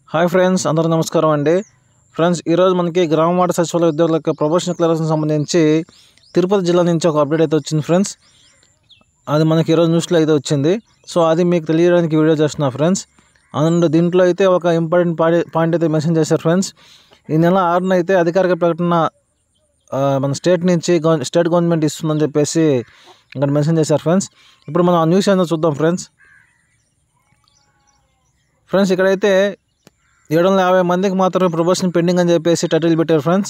hi friends అందరూ నమస్కారం అండి ఫ్రెండ్స్ ఈరోజు మనకి గ్రామ వార్డు సచివాలయ ఉద్యోగుల యొక్క ప్రొఫెషనల్ క్లియరెన్స్ సంబంధించి తిరుపతి జిల్లా నుంచి ఒక అప్డేట్ అయితే వచ్చింది ఫ్రెండ్స్ అది మనకి ఈరోజు న్యూస్లో అయితే వచ్చింది సో అది మీకు తెలియడానికి వీడియో చేస్తున్నా ఫ్రెండ్స్ అండ్ దీంట్లో అయితే ఒక ఇంపార్టెంట్ పాయింట్ అయితే మెన్షన్ చేశారు ఫ్రెండ్స్ ఈ నెల ఆరున అయితే అధికారిక ప్రకటన ఆ, మన స్టేట్ నుంచి గవ- స్టేట్ గవర్నమెంట్ ఇస్తుందని చెప్పేసి ఇక్కడ మెన్షన్ చేశారు ఫ్రెండ్స్ ఇప్పుడు మనం ఆ న్యూస్ ఏందో చూద్దాం ఫ్రెండ్స్ ఫ్రెండ్స్ ఇక్కడైతే ఏడు వందల యాభై మందికి మాత్రమే ప్రమోషన్ పెండింగ్ అని చెప్పేసి టైటిల్ పెట్టారు ఫ్రెండ్స్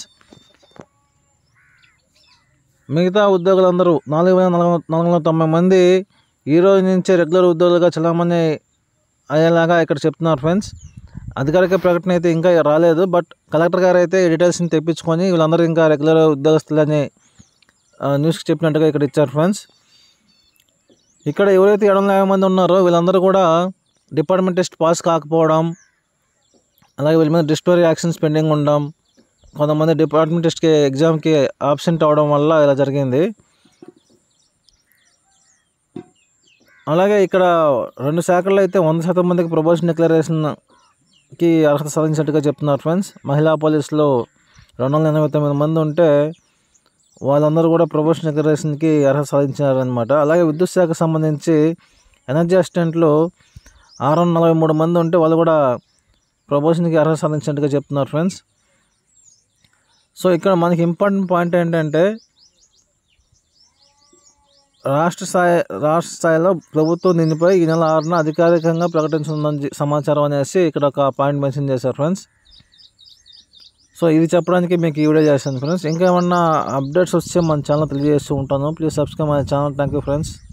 మిగతా ఉద్యోగులందరూ నాలుగు వేల నాలుగు వందల- నాలుగు వందల తొంభై మంది ఈ రోజు నుంచే రెగ్యులర్ ఉద్యోగులుగా చాలామంది అయ్యేలాగా ఇక్కడ చెప్తున్నారు ఫ్రెండ్స్ అధికారిక ప్రకటన అయితే ఇంకా రాలేదు బట్ కలెక్టర్ గారు అయితే ఈ డీటెయిల్స్ని తెప్పించుకొని వీళ్ళందరూ ఇంకా రెగ్యులర్ ఉద్యోగస్తులని ఆ, న్యూస్కి చెప్పినట్టుగా ఇక్కడ ఇచ్చారు ఫ్రెండ్స్ ఇక్కడ ఎవరైతే ఏడు వందల యాభై మంది ఉన్నారో వీళ్ళందరూ కూడా డిపార్ట్మెంట్ టెస్ట్ పాస్ కాకపోవడం అలాగే వీళ్ళ మీద డిస్టోరీ యాక్షన్స్ పెండింగ్ ఉండడం కొంతమంది డిపార్ట్మెంట్ టెస్ట్కి ఎగ్జామ్కి ఆబ్సెంట్ అవడం వల్ల ఇలా జరిగింది అలాగే ఇక్కడ రెండు శాఖల్లో అయితే వంద శాతం మందికి ప్రమోషన్ డిక్లరేషన్కి అర్హత సాధించినట్టుగా చెప్తున్నారు ఫ్రెండ్స్ మహిళా పోలీసులో రెండు వందల ఎనభై తొమ్మిది మంది ఉంటే వాళ్ళందరూ కూడా ప్రమోషన్ డిక్లరేషన్కి అర్హత సాధించారనమాట అలాగే విద్యుత్ శాఖకు సంబంధించి ఎనర్జీ అసిస్టెంట్లు ఆరు వందల నలభై మూడు మంది ఉంటే వాళ్ళు కూడా ప్రమోషన్కి అర్హత సాధించినట్టుగా చెప్తున్నారు ఫ్రెండ్స్ సో ఇక్కడ మనకి ఇంపార్టెంట్ పాయింట్ ఏంటంటే రాష్ట్ర స్థాయి రాష్ట్ర స్థాయిలో ప్రభుత్వం దీనిపై ఈ నెల ఆరున అధికారికంగా ప్రకటించనుందని సమాచారం అనేసి ఇక్కడ ఒక పాయింట్ మెన్షన్ చేశారు ఫ్రెండ్స్ సో ఇది చెప్పడానికి మీకు ఈ వీడియో చేశాను ఫ్రెండ్స్ ఇంకా ఏమన్నా అప్డేట్స్ వస్తే మన ఛానల్ తెలియజేస్తూ ఉంటాను please subscribe my channel thank you friends